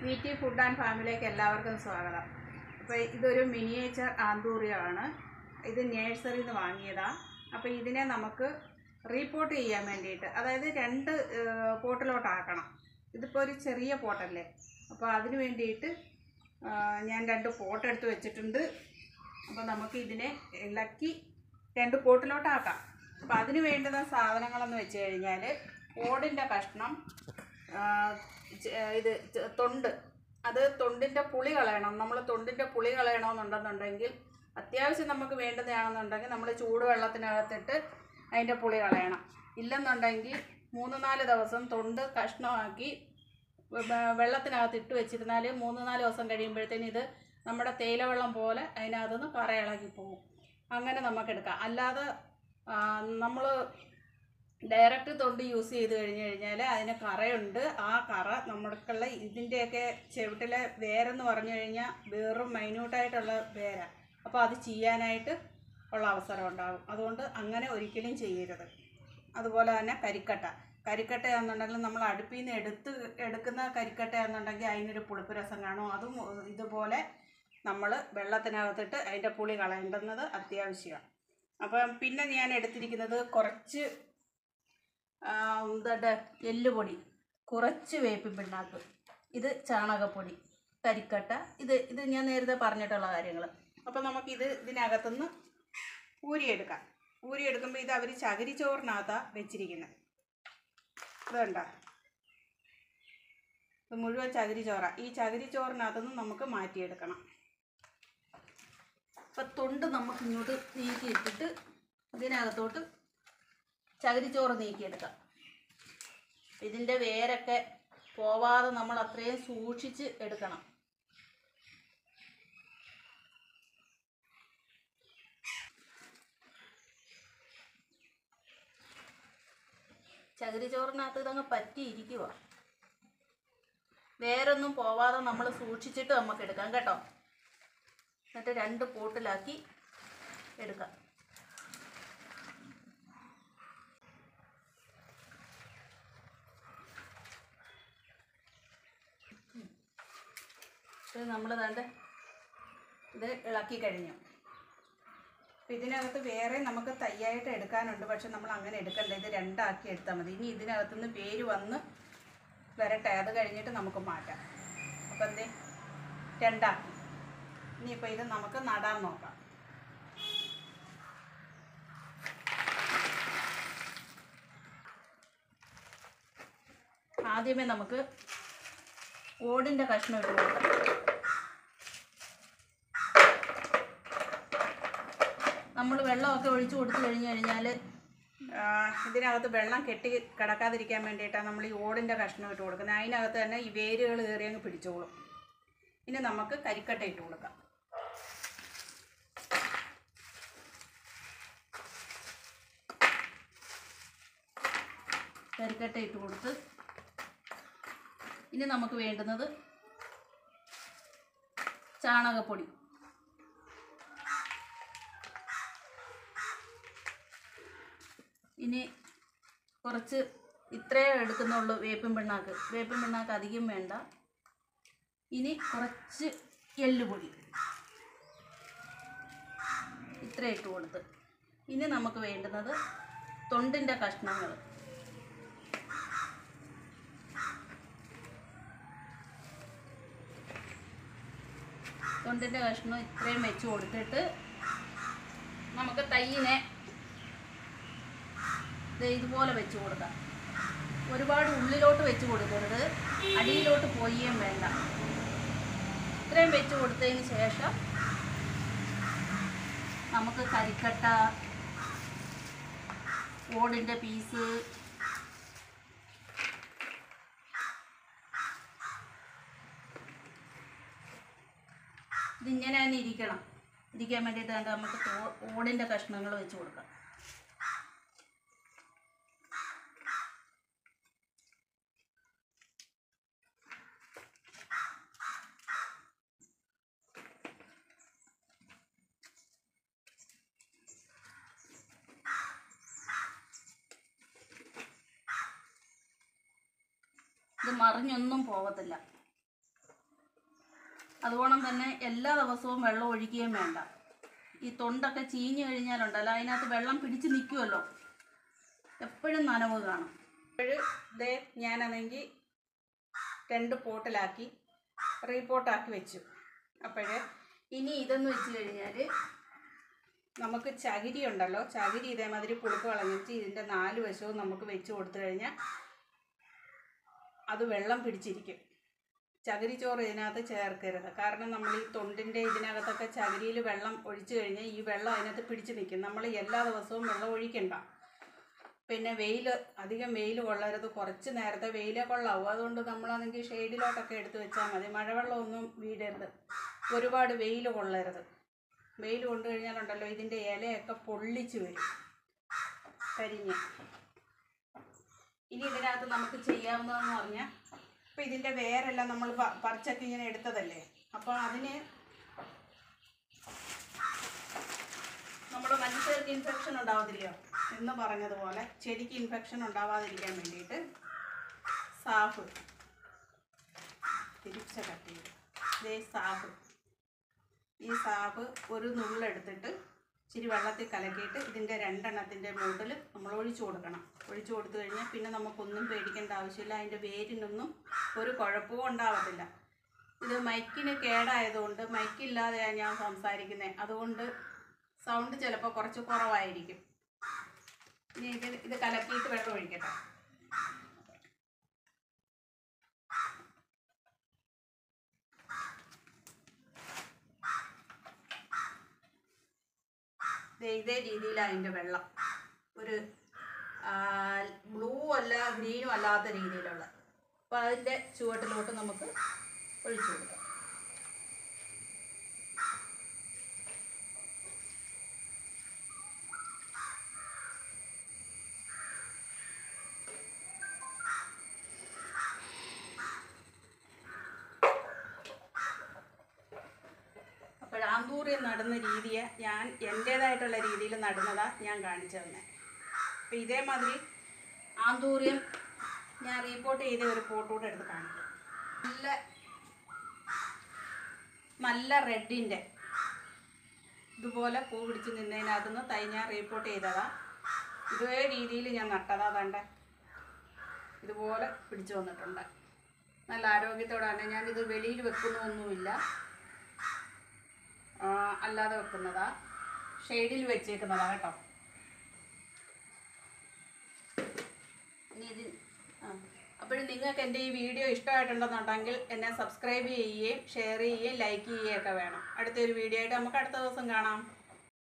V T food and ഫാമിലിയിലേക്ക് എല്ലാവർക്കും സ്വാഗതം അപ്പോൾ ഇതൊരു മിനിയേച്ചർ ആന്തൂറിയമാണ് ഇത് നേഴ്സറിയിൽ നിന്ന് വാങ്ങിയതാണ് അപ്പോൾ ഇതിനെ നമുക്ക് റീപോർട്ട് ചെയ്യാൻ വേണ്ടിയിട്ട് അതായത് രണ്ട് ഏഹ്, പോട്ടിലോട്ടാക്കണം ഇതിപ്പോൾ ഒരു ചെറിയ പോട്ടല്ലേ അപ്പോൾ അതിന് വേണ്ടിയിട്ട് ആ, ഞാൻ രണ്ട് പോട്ട് എടുത്ത് വെച്ചിട്ടുണ്ട് അപ്പോൾ നമുക്ക് ഇതിനെ ഇളക്കി രണ്ട് പോട്ടിലോട്ടാക്കാം അപ്പോൾ അതിന് വേണ്ടുന്ന സാധനങ്ങളെന്ന് വെച്ച് കഴിഞ്ഞാൽ ഓടിൻ്റെ കഷ്ണം ആ, ച- ഇത് ച- തൊണ്ട് അത് തൊണ്ടിൻ്റെ പുളി കളയണം നമ്മൾ തൊണ്ടിൻ്റെ പുളി കളയണമെന്നുണ്ടെന്നുണ്ടെങ്കിൽ അത്യാവശ്യം നമുക്ക് വേണ്ടുന്നതാണെന്നുണ്ടെങ്കിൽ നമ്മൾ ചൂടുവെള്ളത്തിനകത്തിട്ട് അതിൻ്റെ പുളി കളയണം ഇല്ലെന്നുണ്ടെങ്കിൽ മൂന്ന് നാല് ദിവസം തൊണ്ട് കഷ്ണമാക്കി വെ- വെള്ളത്തിനകത്ത് ഇട്ട് വെച്ചിരുന്നാൽ മൂന്ന് നാല് ദിവസം കഴിയുമ്പോഴത്തേന് ഇത് നമ്മുടെ തേയിലവെള്ളം പോലെ അതിനകത്തുനിന്ന് കറ ഇളകി പോകും അങ്ങനെ നമുക്കെടുക്കാം അല്ലാതെ നമ്മൾ ഡയറക്റ്റ് തൊണ്ട് യൂസ് ചെയ്ത് കഴിഞ്ഞ് കഴിഞ്ഞാൽ അതിന് കറയുണ്ട് ആ കറ നമ്മൾക്കുള്ള ഇതിൻ്റെയൊക്കെ ചെവിട്ടിലെ വേരെന്ന് പറഞ്ഞു കഴിഞ്ഞാൽ വെറും മൈന്യൂട്ടായിട്ടുള്ള വേരാ അപ്പോൾ അത് ചെയ്യാനായിട്ട് ഉള്ള അവസരം ഉണ്ടാകും അതുകൊണ്ട് അങ്ങനെ ഒരിക്കലും ചെയ്യരുത് അതുപോലെ തന്നെ കരിക്കട്ട കരിക്കട്ടയാണെന്നുണ്ടെങ്കിൽ നമ്മൾ അടുപ്പിൽ നിന്ന് എടുത്ത് എടുക്കുന്ന കരിക്കട്ടയാണെന്നുണ്ടെങ്കിൽ അതിനൊരു പുളിപ്പ് രസം കാണും അതും ഇതുപോലെ നമ്മൾ വെള്ളത്തിനകത്തിട്ട് അതിൻ്റെ പുളി കളയേണ്ടുന്നത് അത്യാവശ്യമാണ് അപ്പം പിന്നെ ഞാൻ എടുത്തിരിക്കുന്നത് കുറച്ച് എന്തുണ്ട് എല്ലുപൊടി കുറച്ച് വേപ്പിൻ പിണ്ണാക്ക് ഇത് ചാണകപ്പൊടി കരിക്കട്ട ഇത് ഇത് ഞാൻ നേരത്തെ പറഞ്ഞിട്ടുള്ള കാര്യങ്ങൾ അപ്പോൾ നമുക്കിത് ഇതിനകത്തുനിന്ന് ഊരിയെടുക്കാം ഊരിയെടുക്കുമ്പോൾ ഇത് അവർ ചകിരി ചോറിനകത്താണ് വെച്ചിരിക്കുന്നത് ഇതുണ്ട ഇത് മുഴുവൻ ചകിരി ചോറ ഈ ചകിരി ചോറിനകത്തുനിന്ന് നമുക്ക് മാറ്റിയെടുക്കണം അപ്പം തൊണ്ട് നമുക്ക് ഇങ്ങോട്ട് നീക്കിയിട്ടിട്ട് ഇതിനകത്തോട്ട് ചകിരിച്ചോറ് നീക്കിയെടുക്കാം ഇതിൻ്റെ വേരൊക്കെ പോവാതെ നമ്മൾ അത്രയും സൂക്ഷിച്ച് എടുക്കണം ചകിരിച്ചോറിനകത്ത് ഇതങ്ങ് പറ്റിയിരിക്കുക വേരൊന്നും പോവാതെ നമ്മൾ സൂക്ഷിച്ചിട്ട് നമുക്ക് എടുക്കാം കേട്ടോ എന്നിട്ട് രണ്ട് പോട്ടിലാക്കി എടുക്കാം ഇത് നമ്മൾ ദാണ്ട് ഇത് ഇളക്കി കഴിഞ്ഞു അപ്പം ഇതിനകത്ത് വേറെ നമുക്ക് തയ്യായിട്ട് എടുക്കാനുണ്ട് പക്ഷെ നമ്മൾ അങ്ങനെ എടുക്കണ്ട ഇത് രണ്ടാക്കി എടുത്താൽ മതി ഇനി ഇതിനകത്തുനിന്ന് പേര് വന്ന് വരട്ടെ അത് കഴിഞ്ഞിട്ട് നമുക്ക് മാറ്റാം അപ്പം എന്തേ രണ്ടാക്കി ഇനിയിപ്പോൾ ഇത് നമുക്ക് നടാൻ നോക്കാം ആദ്യമേ നമുക്ക് ഓടിൻ്റെ കഷ്ണം ഇട്ട് കൊടുക്കാം നമ്മൾ വെള്ളമൊക്കെ ഒഴിച്ചു കൊടുത്തു കഴിഞ്ഞ് കഴിഞ്ഞാൽ ഇതിനകത്ത് വെള്ളം കെട്ടി കിടക്കാതിരിക്കാൻ വേണ്ടിയിട്ടാണ് നമ്മൾ ഈ ഓടിൻ്റെ കഷ്ണം ഇട്ട് കൊടുക്കുന്നത് അതിനകത്ത് തന്നെ ഈ വേരുകൾ കയറി അങ്ങ് പിടിച്ചോളും ഇനി നമുക്ക് കരിക്കട്ട ഇട്ട് കൊടുക്കാം കരിക്കട്ട ഇട്ട് കൊടുത്ത് ഇനി നമുക്ക് വേണ്ടുന്നത് ചാണകപ്പൊടി ഇനി കുറച്ച് ഇത്രയേ എടുക്കുന്നുള്ളൂ വേപ്പിൻ പിണ്ണാക്ക് വേപ്പിൻ പിണ്ണാക്ക് അധികം വേണ്ട ഇനി കുറച്ച് എല്ലുപൊടി ഇത്ര ഇട്ട് കൊടുത്ത് ഇനി നമുക്ക് വേണ്ടുന്നത് തൊണ്ടിൻ്റെ കഷ്ണങ്ങൾ തൊണ്ടിൻ്റെ കഷ്ണം ഇത്രയും വെച്ച് കൊടുത്തിട്ട് നമുക്ക് തയ്യിനെ ദേ ഇതുപോലെ വെച്ച് കൊടുക്കാം ഒരുപാട് ഉള്ളിലോട്ട് വെച്ച് കൊടുക്കരുത് അടിയിലോട്ട് പോയേം വേണ്ട ഇത്രയും വെച്ച് കൊടുത്തതിന് ശേഷം നമുക്ക് കരിക്കട്ട ഓടിൻ്റെ പീസ് ഇതിങ്ങനെ തന്നെ ഇരിക്കണം ഇരിക്കാൻ വേണ്ടിയിട്ട് വേണ്ട നമുക്ക് തോ- ഓടിൻ്റെ കഷ്ണങ്ങൾ വെച്ച് കൊടുക്കാം ഇത് മറിഞ്ഞൊന്നും പോകത്തില്ല അതുപോലെ തന്നെ എല്ലാ ദിവസവും വെള്ളം ഒഴിക്കുകയും വേണ്ട ഈ തൊണ്ടൊക്കെ ചീഞ്ഞു കഴിഞ്ഞാലുണ്ടല്ലോ അതിനകത്ത് വെള്ളം പിടിച്ച് നിൽക്കുമല്ലോ എപ്പോഴും നനവ് കാണും അപ്പോഴ് ഇതേ ഞാനാണെങ്കിൽ രണ്ട് പോട്ടിലാക്കി റീപോട്ടാക്കി വെച്ചു അപ്പോഴ് ഇനി ഇതെന്ന് വെച്ച് കഴിഞ്ഞാൽ നമുക്ക് ചകിരി ഉണ്ടല്ലോ ചകിരി ഇതേമാതിരി പുളുക്ക് കളഞ്ഞിട്ട് ഇതിൻ്റെ നാല് വശവും നമുക്ക് വെച്ച് കൊടുത്തു കഴിഞ്ഞാൽ അത് വെള്ളം പിടിച്ചിരിക്കും ചകിരി ചോറ് ഇതിനകത്ത് ചേർക്കരുത് കാരണം നമ്മൾ ഈ തൊണ്ടിൻ്റെ ഇതിനകത്തൊക്കെ ചകിരിയിൽ വെള്ളം ഒഴിച്ചു കഴിഞ്ഞാൽ ഈ വെള്ളം അതിനകത്ത് പിടിച്ച് നിൽക്കും നമ്മൾ എല്ലാ ദിവസവും വെള്ളം ഒഴിക്കണ്ട പിന്നെ വെയിൽ അധികം വെയിൽ കൊള്ളരുത് കുറച്ച് നേരത്തെ വെയിലേ കൊള്ളാവും അതുകൊണ്ട് നമ്മളാണെങ്കിൽ ഷെയ്ഡിലോട്ടൊക്കെ എടുത്ത് വെച്ചാൽ മതി മഴവെള്ളമൊന്നും വീഴരുത് ഒരുപാട് വെയിൽ കൊള്ളരുത് വെയിൽ കൊണ്ടു കഴിഞ്ഞാലുണ്ടല്ലോ ഇതിൻ്റെ ഇലയൊക്കെ പൊള്ളിച്ച് വരും കരിഞ്ഞ് ഇനി ഇതിനകത്ത് നമുക്ക് ചെയ്യാവുന്നതെന്ന് പറഞ്ഞാൽ ഇപ്പം ഇതിൻ്റെ വേരെല്ലാം നമ്മൾ പ- പറിച്ചൊക്കെ ഇങ്ങനെ എടുത്തതല്ലേ അപ്പോൾ അതിന് നമ്മൾ മനുഷ്യർക്ക് ഇൻഫെക്ഷൻ ഉണ്ടാവത്തില്ലയോ എന്ന് പറഞ്ഞതുപോലെ ചെടിക്ക് ഇൻഫെക്ഷൻ ഉണ്ടാവാതിരിക്കാൻ വേണ്ടിയിട്ട് സാഫ് തിരിച്ച കട്ട് ചെയ്ത് ഇതേ സാഫ് ഈ സാഫ് ഒരു നുള്ളെടുത്തിട്ട് ഇച്ചിരി വെള്ളത്തിൽ കലക്കിയിട്ട് ഇതിൻ്റെ രണ്ടെണ്ണത്തിൻ്റെ മൂട്ടിൽ നമ്മൾ ഒഴിച്ചു കൊടുക്കണം ഒഴിച്ചു കൊടുത്തു കഴിഞ്ഞാൽ പിന്നെ നമുക്കൊന്നും പേടിക്കേണ്ട ആവശ്യമില്ല അതിൻ്റെ വേരിനൊന്നും ഒരു കുഴപ്പവും ഉണ്ടാവത്തില്ല ഇത് മൈക്കിന് കേടായതുകൊണ്ട് മൈക്കില്ലാതെയാണ് ഞാൻ സംസാരിക്കുന്നത് അതുകൊണ്ട് സൗണ്ട് ചിലപ്പോൾ കുറച്ച് കുറവായിരിക്കും ഇനി ഇത് ഇത് കലക്കിയിട്ട് വെള്ളം ഒഴിക്കട്ടെ ദേ ഇതേ രീതിയിലാണ് അതിൻ്റെ വെള്ളം ഒരു ബ്ലൂ അല്ല ഗ്രീനും അല്ലാത്ത രീതിയിലുള്ള അപ്പോൾ അതിൻ്റെ ചുവട്ടിലോട്ട് നമുക്ക് ഒഴിച്ചു കൊടുക്കാം അപ്പോൾ ആന്തൂറിയം നടുന്ന രീതിയെ ഞാൻ എൻ്റേതായിട്ടുള്ള രീതിയിൽ നടുന്നതാണ് ഞാൻ കാണിച്ചു തന്നെ അപ്പോൾ ഇതേമാതിരി ആന്തൂറിയം ഞാൻ റീപോർട്ട് ചെയ്ത ഒരു ഫോട്ടോ കൂടെ എടുത്ത് കാണിക്കാം നല്ല നല്ല റെഡിൻ്റെ ഇതുപോലെ പൂ പിടിച്ച് നിന്നതിനകത്തുനിന്ന് തൈ ഞാൻ റീപോർട്ട് ചെയ്തതാ ഇതേ രീതിയിൽ ഞാൻ നട്ടതാ കണ്ട ഇതുപോലെ പിടിച്ചു വന്നിട്ടുണ്ട് നല്ല ആരോഗ്യത്തോടാണ് ഞാനിത് വെളിയിൽ വെക്കുന്നൊന്നുമില്ല ആ, അല്ലാതെ വെക്കുന്നതാ ഷെയ്ഡിൽ വെച്ചേക്കുന്നതാ കേട്ടോ ഇനി ഇത് ആ അപ്പോഴും നിങ്ങൾക്ക് എൻ്റെ ഈ വീഡിയോ ഇഷ്ടമായിട്ടുണ്ടെന്നുണ്ടെങ്കിൽ എന്നെ സബ്സ്ക്രൈബ് ചെയ്യുകയും ഷെയർ ചെയ്യുകയും ലൈക്ക് ചെയ്യുകയൊക്കെ വേണം അടുത്തൊരു വീഡിയോ ആയിട്ട് നമുക്ക് അടുത്ത ദിവസം കാണാം